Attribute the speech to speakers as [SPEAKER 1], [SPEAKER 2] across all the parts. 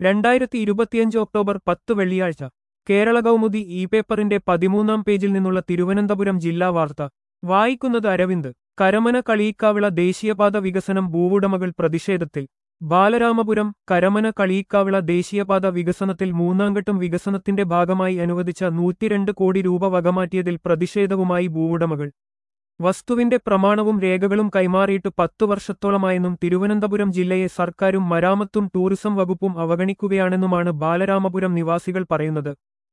[SPEAKER 1] രണ്ടായിരത്തി ഇരുപത്തിയഞ്ച് ഒക്ടോബർ പത്ത് വെള്ളിയാഴ്ച കേരള കൗമുദി ഇ പേപ്പറിന്റെ പതിമൂന്നാം പേജിൽ നിന്നുള്ള തിരുവനന്തപുരം ജില്ലാ വാർത്ത വായിക്കുന്നത് അരവിന്ദ് കരമന കളിയിക്കാവിള ദേശീയപാത വികസനം ഭൂവുടമകൾ പ്രതിഷേധത്തിൽ ബാലരാമപുരം കരമന കളിയിക്കാവിള ദേശീയപാത വികസനത്തിൽ മൂന്നാംഘട്ടം വികസനത്തിന്റെ ഭാഗമായി അനുവദിച്ച നൂറ്റിരണ്ട് കോടി രൂപ വകമാറ്റിയതിൽ പ്രതിഷേധവുമായി ഭൂവുടമകൾ വസ്തുവിന്റെ പ്രമാണവും രേഖകളും കൈമാറിയിട്ട് പത്തു വർഷത്തോളമായെന്നും തിരുവനന്തപുരം ജില്ലയെ സർക്കാരും മരാമത്തും ടൂറിസം വകുപ്പും അവഗണിക്കുകയാണെന്നുമാണ് ബാലരാമപുരം നിവാസികൾ പറയുന്നത്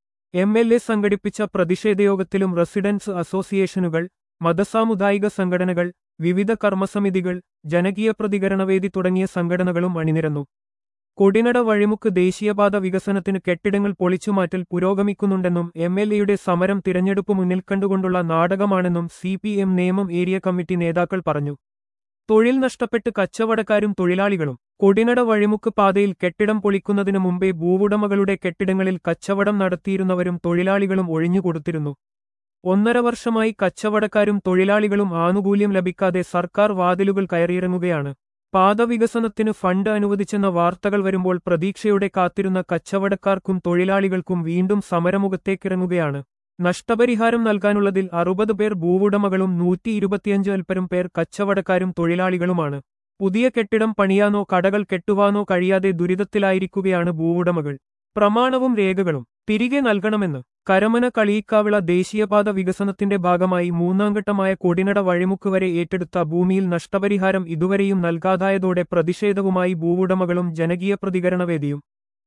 [SPEAKER 1] എം എൽ എ സംഘടിപ്പിച്ച പ്രതിഷേധയോഗത്തിലും റെസിഡൻസ് അസോസിയേഷനുകൾ മതസാമുദായിക സംഘടനകൾ വിവിധ കർമ്മസമിതികൾ ജനകീയ പ്രതികരണവേദി തുടങ്ങിയ സംഘടനകളും അണിനിരന്നു കൊടിനട വഴിമുക്ക് ദേശീയപാത വികസനത്തിന് കെട്ടിടങ്ങൾ പൊളിച്ചുമാറ്റൽ പുരോഗമിക്കുന്നുണ്ടെന്നും എം എൽ എയുടെ സമരം തിരഞ്ഞെടുപ്പ് മുന്നിൽ കണ്ടുകൊണ്ടുള്ള നാടകമാണെന്നും C P M Nemom area committee നേതാക്കൾ പറഞ്ഞു തൊഴിൽ നഷ്ടപ്പെട്ട് കച്ചവടക്കാരും തൊഴിലാളികളും കൊടിനട വഴിമുക്ക് പാതയിൽ കെട്ടിടം പൊളിക്കുന്നതിനു മുമ്പേ ഭൂവുടമകളുടെ കെട്ടിടങ്ങളിൽ കച്ചവടം നടത്തിയിരുന്നവരും തൊഴിലാളികളും ഒഴിഞ്ഞുകൊടുത്തിരുന്നു ഒന്നര വർഷമായി കച്ചവടക്കാരും തൊഴിലാളികളും ആനുകൂല്യം ലഭിക്കാതെ സർക്കാർ വാതിലുകൾ കയറിയിറങ്ങുകയാണ് പാത വികസനത്തിന് ഫണ്ട് അനുവദിച്ചെന്ന വാർത്തകൾ വരുമ്പോൾ പ്രതീക്ഷയോടെ കാത്തിരുന്ന കച്ചവടക്കാർക്കും തൊഴിലാളികൾക്കും വീണ്ടും സമരമുഖത്തേക്കിറങ്ങുകയാണ് നഷ്ടപരിഹാരം നൽകാനുള്ളതിൽ അറുപത് പേർ ഭൂവുടമകളും നൂറ്റി ഇരുപത്തിയഞ്ച് അൽപ്പരം പേർ കച്ചവടക്കാരും തൊഴിലാളികളുമാണ് പുതിയ കെട്ടിടം പണിയാനോ കടകൾ കെട്ടുവാനോ കഴിയാതെ ദുരിതത്തിലായിരിക്കുകയാണ് ഭൂവുടമകൾ പ്രമാണവും രേഖകളും തിരികെ നൽകണമെന്ന് കരമന കളിയിക്കാവിള ദേശീയപാത വികസനത്തിന്റെ ഭാഗമായി മൂന്നാംഘട്ടമായ കൊടിനട വഴിമുക്ക് വരെ ഏറ്റെടുത്ത ഭൂമിയിൽ നഷ്ടപരിഹാരം ഇതുവരെയും നൽകാതായതോടെ പ്രതിഷേധവുമായി ഭൂവുടമകളും ജനകീയ പ്രതികരണവേദിയും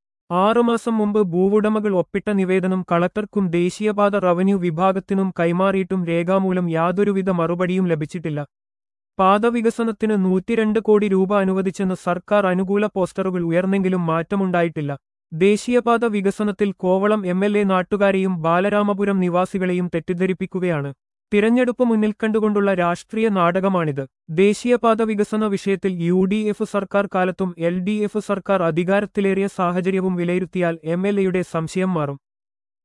[SPEAKER 1] ആറുമാസം മുമ്പ് ഭൂവുടമകൾ ഒപ്പിട്ട നിവേദനം കളക്ടർക്കും ദേശീയപാത റവന്യൂ വിഭാഗത്തിനും കൈമാറിയിട്ടും രേഖാമൂലം യാതൊരുവിധ മറുപടിയും ലഭിച്ചിട്ടില്ല പാത വികസനത്തിന് നൂറ്റിരണ്ട് കോടി രൂപ അനുവദിച്ചെന്ന് സർക്കാർ അനുകൂല പോസ്റ്ററുകൾ ഉയർന്നെങ്കിലും മാറ്റമുണ്ടായിട്ടില്ല ദേശീയപാത വികസനത്തിൽ കോവളം എം എൽ എ നാട്ടുകാരെയും ബാലരാമപുരം നിവാസികളെയും തെറ്റിദ്ധരിപ്പിക്കുകയാണ് തിരഞ്ഞെടുപ്പ് മുന്നിൽ കണ്ടുകൊണ്ടുള്ള രാഷ്ട്രീയ നാടകമാണിത് ദേശീയപാത വികസന വിഷയത്തിൽ യു ഡി എഫ് സർക്കാർ കാലത്തും എൽ ഡി എഫ് സർക്കാർ അധികാരത്തിലേറിയ സാഹചര്യവും വിലയിരുത്തിയാൽ എം എൽ എയുടെ സംശയം മാറും